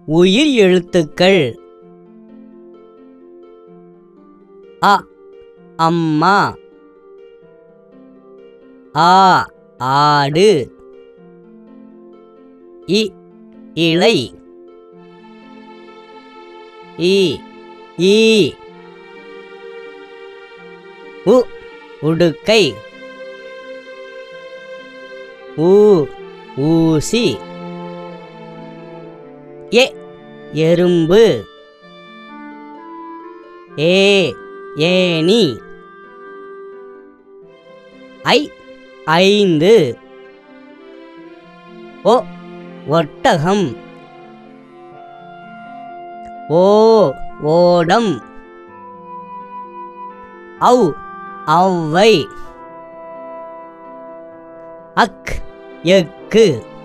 உயிர் எழுத்துக்கள் அ அம்மா ஆ ஆடு இ இலை இ ஈ உ உடுக்கை ஊ ஊசி எ எறும்பு ஏ ஏனி ஐ ஐந்து ஓ ஒட்டகம் ஓ ஓடம் ஔ ஔவை அக் எக்கு